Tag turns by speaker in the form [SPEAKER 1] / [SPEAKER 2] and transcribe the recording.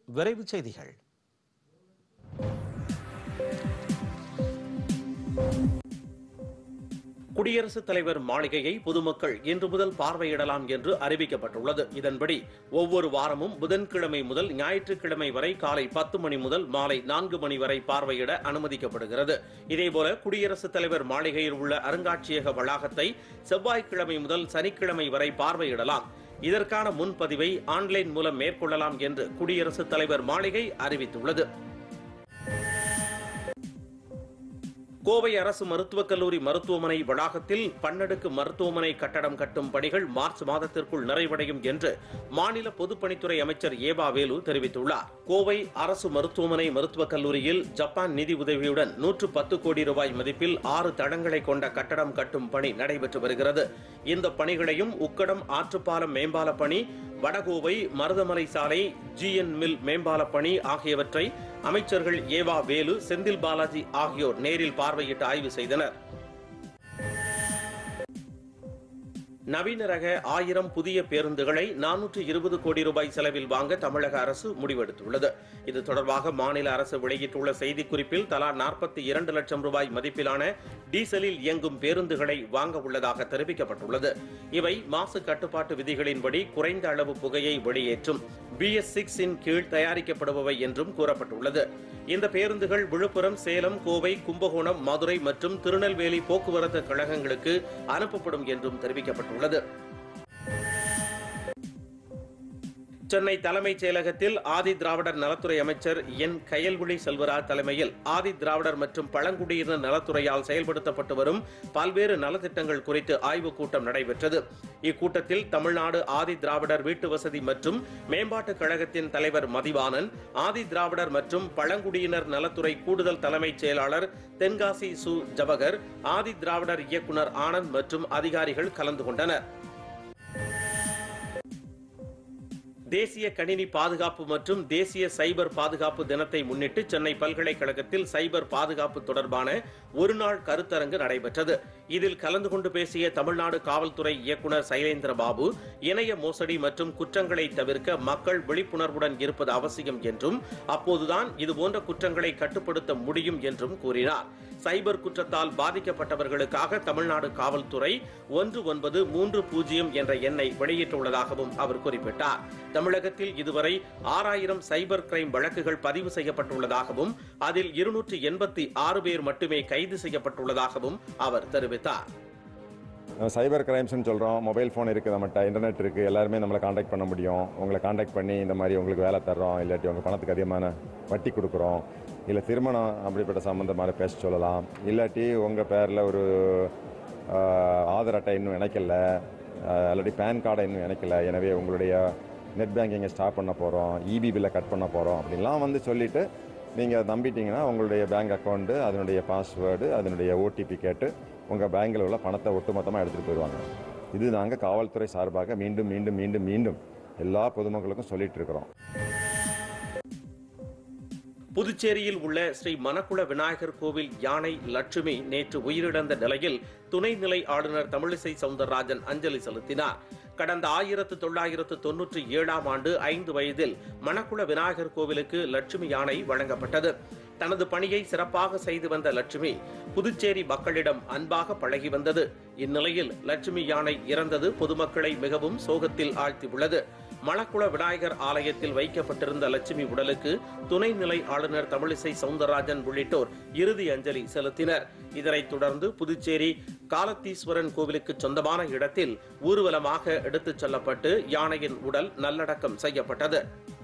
[SPEAKER 1] விரைவுச் செய்திகள் குடியரசுத் தலைவர் மாளிகையை பொதுமக்கள் இன்று முதல் பார்வையிடலாம் என்று அறிவிக்கப்பட்டுள்ளது இதன்படி ஒவ்வொரு வாரமும் புதன்கிழமை முதல் ஞாயிற்றுக்கிழமை வரை காலை பத்து மணி முதல் மாலை நான்கு மணி வரை பார்வையிட அனுமதிக்கப்படுகிறது இதேபோல குடியரசுத் தலைவர் மாளிகையில் உள்ள அருங்காட்சியக வளாகத்தை செவ்வாய்க்கிழமை முதல் சனிக்கிழமை வரை பார்வையிடலாம் இதற்கான முன்பதிவை ஆன்லைன் மூலம் மேற்கொள்ளலாம் என்று குடியரசுத் தலைவர் மாளிகை அறிவித்துள்ளது கோவை அரசு மருத்துவக் கல்லூரி மருத்துவமனை வளாகத்தில் பன்னடுக்கு மருத்துவமனை கட்டடம் கட்டும் பணிகள் மார்ச் மாதத்திற்குள் நிறைவடையும் என்று மாநில பொதுப்பணித்துறை அமைச்சர் ஏபா வேலு தெரிவித்துள்ளார் கோவை அரசு மருத்துவமனை மருத்துவக் கல்லூரியில் ஜப்பான் நிதி உதவியுடன் நூற்று பத்து கோடி ரூபாய் மதிப்பில் ஆறு தடங்களை கொண்ட கட்டடம் கட்டும் பணி நடைபெற்று வருகிறது இந்த பணிகளையும் உக்கடம் ஆற்றுப்பாலம் மேம்பால பணி வடகோவை மருதமலை சாலை ஜிஎன் மில் மேம்பால பணி ஆகியவற்றை அமைச்சர்கள் ஏவா வேலு செந்தில் பாலாஜி ஆகியோர் நேரில் பார்வையிட்டு ஆய்வு செய்தனர் நவீன ரக ஆயிரம் புதிய பேருந்துகளை நானூற்று இருபது கோடி ரூபாய் செலவில் வாங்க தமிழக அரசு முடிவெடுத்துள்ளது இது தொடர்பாக மாநில அரசு வெளியிட்டுள்ள செய்திக்குறிப்பில் தலா நாற்பத்தி இரண்டு லட்சம் ரூபாய் மதிப்பிலான டீசலில் இயங்கும் பேருந்துகளை வாங்க உள்ளதாக தெரிவிக்கப்பட்டுள்ளது இவை மாசு கட்டுப்பாட்டு விதிகளின்படி குறைந்த அளவு புகையை வெளியேற்றும் பிஎஸ் சிக்ஸ் இன் கீழ் தயாரிக்கப்படுபவை என்றும் கூறப்பட்டுள்ளது இந்த பேருந்துகள் விழுப்புரம் சேலம் கோவை கும்பகோணம் மதுரை மற்றும் திருநெல்வேலி போக்குவரத்து கழகங்களுக்கு அனுப்பப்படும் என்றும் தெரிவிக்கப்பட்டுள்ளது சென்னை தலைமைச் செயலகத்தில் ஆதி திராவிடர் நலத்துறை அமைச்சர் என் கயல்விழி செல்வராஜ் தலைமையில் ஆதி திராவிடர் மற்றும் பழங்குடியினர் நலத்துறையால் செயல்படுத்தப்பட்டு வரும் பல்வேறு நலத்திட்டங்கள் குறித்து ஆய்வுக் கூட்டம் நடைபெற்றது இக்கூட்டத்தில் தமிழ்நாடு ஆதி திராவிடர் வீட்டு வசதி மற்றும் மேம்பாட்டுக் கழகத்தின் தலைவர் மதிவாணன் ஆதி திராவிடர் மற்றும் பழங்குடியினர் நலத்துறை கூடுதல் தலைமைச் செயலாளர் தென்காசி சு ஜவகர் ஆதி திராவிடர் இயக்குனர் ஆனந்த் மற்றும் அதிகாரிகள் கலந்து கொண்டனர் தேசிய கணினி பாதுகாப்பு மற்றும் தேசிய சைபர் பாதுகாப்பு தினத்தை முன்னிட்டு சென்னை பல்கலைக்கழகத்தில் சைபர் பாதுகாப்பு தொடர்பான ஒருநாள் கருத்தரங்கு நடைபெற்றது இதில் கலந்து கொண்டு பேசிய தமிழ்நாடு காவல்துறை இயக்குநர் சைலேந்திர பாபு இணைய மோசடி மற்றும் குற்றங்களை தவிர்க்க மக்கள் விழிப்புணர்வுடன் இருப்பது அவசியம் என்றும் அப்போதுதான் இதுபோன்ற குற்றங்களை கட்டுப்படுத்த முடியும் என்றும் கூறினார் சைபர் குற்றத்தால் பாதிக்கப்பட்டவர்களுக்காக தமிழ்நாடு காவல்துறை ஒன்று ஒன்பது மூன்று பூஜ்ஜியம் என்ற எண்ணை வெளியிட்டுள்ளதாகவும் அவர் குறிப்பிட்டார் தமிழகத்தில் இதுவரை ஆறாயிரம் சைபர் கிரைம் வழக்குகள் பதிவு செய்யப்பட்டுள்ளதாகவும் அதில் இருநூற்று எண்பத்தி ஆறு பேர் மட்டுமே கைது செய்யப்பட்டுள்ளதாகவும் அவர் தெரிவித்தார்
[SPEAKER 2] சைபர் கிரைம்ஸ்னு சொல்கிறோம் மொபைல் ஃபோன் இருக்குது நம்மகிட்ட இன்டர்நெட் இருக்குது எல்லாருமே நம்மளை காண்டாக்ட் பண்ண முடியும் உங்களை காண்டாக்ட் பண்ணி இந்த மாதிரி உங்களுக்கு வேலை தர்றோம் இல்லாட்டி உங்கள் பணத்துக்கு அதிகமான வட்டி கொடுக்குறோம் இல்லை திருமணம் அப்படிப்பட்ட சம்மந்தமான பேச சொல்லலாம் இல்லாட்டி உங்கள் பேரில் ஒரு ஆஹ், ஆதார் அட்டை இன்னும் இணைக்கல ஆஹ், இல்லாட்டி பேன் கார்டை இன்னும் இணைக்கல எனவே உங்களுடைய நெட் பேங்கிங்கை ஸ்டாப் பண்ண போகிறோம் இபி பில்லை கட் பண்ண போகிறோம் அப்படின்லாம் வந்து சொல்லிவிட்டு நீங்கள் நம்பிட்டீங்கன்னா உங்களுடைய பேங்க் அக்கௌண்ட்டு அதனுடைய பாஸ்வேர்டு அதனுடைய ஓடிபி கேட்டு உங்கள் பேங்கில் உள்ள பணத்தை ஒட்டுமொத்தமாக எடுத்துகிட்டு போயிடுவாங்க இது நாங்கள் காவல்துறை சார்பாக மீண்டும் மீண்டும் மீண்டும் மீண்டும் எல்லா பொதுமக்களுக்கும் சொல்லிட்டு இருக்கிறோம்
[SPEAKER 1] புதுச்சேரியில் உள்ள ஸ்ரீ மணக்குள விநாயகர் கோவில் யானை லட்சுமி நேற்று உயிரிழந்த நிலையில் துணைநிலை ஆளுநர் தமிழிசை சவுந்தரராஜன் அஞ்சலி செலுத்தினார் கடந்த ஆயிரத்து தொள்ளாயிரத்து தொன்னூற்றி ஏழாம் ஆண்டு ஐந்து வயதில் மணக்குள விநாயகர் கோவிலுக்கு லட்சுமி யானை வழங்கப்பட்டது தனது பணியை சிறப்பாக செய்து வந்த லட்சுமி புதுச்சேரி மக்களிடம் அன்பாக பழகி வந்தது இந்நிலையில் லட்சுமி யானை இறந்தது பொதுமக்களை மிகவும் சோகத்தில் ஆழ்த்தியுள்ளது மணக்குள விநாயகர் ஆலயத்தில் வைக்கப்பட்டிருந்த லட்சுமி உடலுக்கு துணைநிலை ஆளுநர் தமிழிசை சவுந்தரராஜன் உள்ளிட்டோர் இறுதி அஞ்சலி செலுத்தினர் இதனைத் தொடர்ந்து புதுச்சேரி காலத்தீஸ்வரன் கோவிலுக்கு சொந்தமான இடத்தில் ஊர்வலமாக எடுத்துச் செல்லப்பட்டு யானையின் உடல் நல்லடக்கம் செய்யப்பட்டது